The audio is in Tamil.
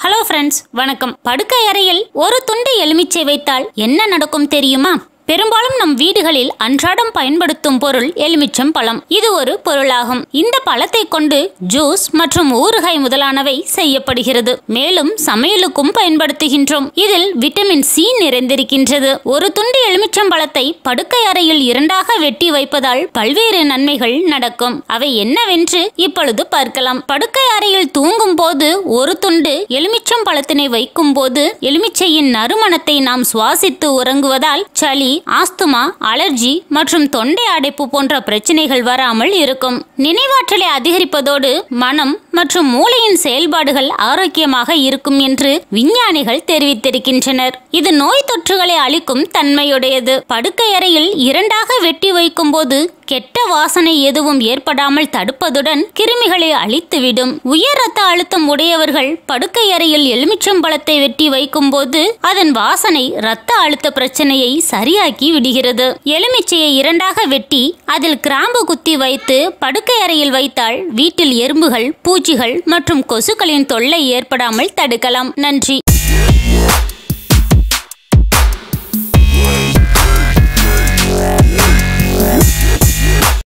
ஹலோ ஃப்ரெண்ட்ஸ் வணக்கம் படுக்கை அறையில் ஒரு துண்டு எலுமிச்சை வைத்தால் என்ன நடக்கும் தெரியுமா பெரும்பாலும் நம் வீடுகளில் அன்றாடம் பயன்படுத்தும் பொருள் எலுமிச்சம் பழம் இது ஒரு பொருளாகும் இந்த பழத்தை கொண்டு ஜூஸ் மற்றும் ஊறுகாய் முதலானவை செய்யப்படுகிறது மேலும் சமையலுக்கும் பயன்படுத்துகின்றோம் இதில் விட்டமின் சி நிறைந்திருக்கின்றது ஒரு துண்டு எலுமிச்சம் பழத்தை படுக்கை அறையில் இரண்டாக வெட்டி வைப்பதால் பல்வேறு நன்மைகள் நடக்கும் அவை என்னவென்று இப்பொழுது பார்க்கலாம் படுக்கை அறையில் தூங்கும் போது ஒரு துண்டு எலுமிச்சம் பழத்தினை வைக்கும் போது எலுமிச்சையின் நறுமணத்தை நாம் சுவாசித்து உறங்குவதால் சளி ஆஸ்துமா அலர்ஜி மற்றும் தொண்டை அடைப்பு போன்ற பிரச்சனைகள் வராமல் இருக்கும் நினைவாற்றலை அதிகரிப்பதோடு மனம் மற்றும் மூளையின் செயல்பாடுகள் ஆரோக்கியமாக இருக்கும் என்று விஞ்ஞானிகள் தெரிவித்திருக்கின்றனர் இது நோய் தொற்றுகளை அளிக்கும் தன்மையுடையது படுக்கை அறையில் இரண்டாக வெட்டி வைக்கும் போது கெட்ட வாசனை எதுவும் ஏற்படாமல் தடுப்பதுடன் கிருமிகளை அழித்துவிடும் உயர் ரத்த அழுத்தம் உடையவர்கள் படுக்கை அறையில் எலுமிச்சம்பழத்தை வெட்டி வைக்கும் போது அதன் வாசனை ரத்த அழுத்த பிரச்சனையை சரியாக்கி விடுகிறது எலுமிச்சையை இரண்டாக வெட்டி அதில் கிராம்பு குத்தி வைத்து படுக்கை அறையில் வைத்தால் வீட்டில் எறும்புகள் பூச்சிகள் மற்றும் கொசுக்களின் தொல்லை ஏற்படாமல் தடுக்கலாம் நன்றி